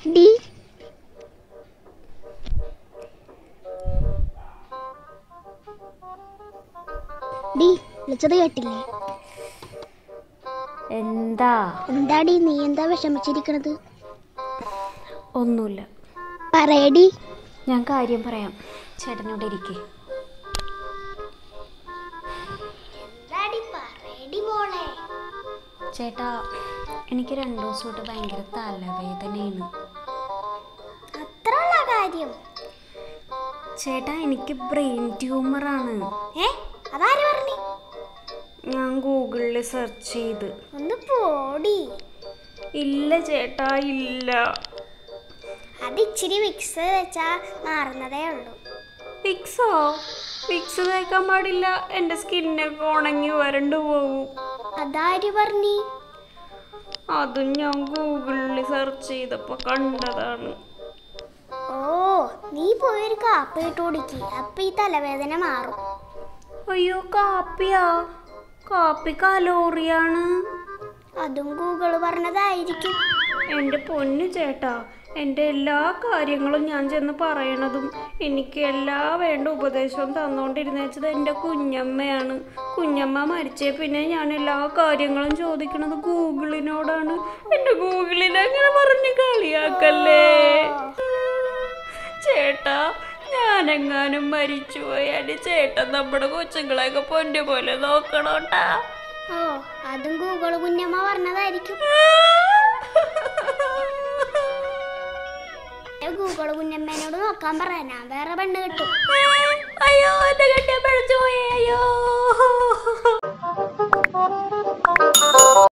D D വിളിച്ചത് കേട്ടില്ലേ എന്താ എന്താടി നീ എന്താ വിഷമിച്ചിരിക്കണത് ഒന്നുമില്ല പറയടി ഞാൻ കാര്യം പറയാം ചേട്ടനോട് ഇരിക്കേ ചേട്ടാ എനിക്ക് രണ്ടു ദിവസമായിട്ട് ഭയങ്കര തലവേദനയാണ് അത്രയുള്ള കാര്യം ചേട്ടാ എനിക്ക് ബ്രെയിൻ ട്യൂമറാണ് ഏ അതാര് പറഞ്ഞു ഞാൻ ഗൂഗിളിൽ സെർച്ച് ചെയ്ത് ഒന്ന് പോടി ഇല്ല ചേട്ടാ ഇല്ല അത് ഇച്ചിരി മിക്സ് വെച്ചാ മാറുന്നതേ ഉള്ളൂ വിക്സോ വിക്സ് തേക്കാൻ പാടില്ല എൻ്റെ സ്കിന്നൊക്കെ ഉണങ്ങി വരണ്ടു പോകും അതാര് പറഞ്ഞി അതും ഞാൻ ഗൂഗിളിൽ സെർച്ച് ചെയ്തപ്പോൾ കണ്ടതാണ് ഓ നീ പോയൊരു കാപ്പി ഇട്ട് കുടിക്ക് അപ്പൊ ഈ തലവേദന മാറും അയ്യോ കാപ്പിയാ കാപ്പി കലോറിയാണ് അതും ഗൂഗിള് പറഞ്ഞതായിരിക്കും എൻ്റെ പൊന്നു ചേട്ടാ എൻ്റെ എല്ലാ കാര്യങ്ങളും ഞാൻ ചെന്ന് പറയണതും എനിക്ക് എല്ലാ വേണ്ട ഉപദേശവും തന്നുകൊണ്ടിരുന്ന വെച്ചത് എൻ്റെ കുഞ്ഞമ്മയാണ് കുഞ്ഞമ്മ മരിച്ചേ പിന്നെ ഞാൻ എല്ലാ കാര്യങ്ങളും ചോദിക്കണത് ഗൂഗിളിനോടാണ് എൻ്റെ ഗൂഗിളിനെ അങ്ങനെ പറഞ്ഞ് കളിയാക്കല്ലേ ചേട്ടാ ഞാനെങ്ങാനും മരിച്ചു പോയാൽ ചേട്ടൻ നമ്മുടെ കൊച്ചുങ്ങളെയൊക്കെ പൊന്നു പോലെ നോക്കണോട്ടാ ഓ അതും ഗൂഗിള് കുഞ്ഞമ്മ പറഞ്ഞതായിരിക്കും ഏ, ഗൂഗിള് കുഞ്ഞമ്മേനോട് നോക്കാൻ പറയാ ഞാൻ വേറെ പെണ്ണ് കിട്ടും അയ്യോ എന്റെ കെട്ടിയ പഴിച്ചു പോയേ അയ്യോ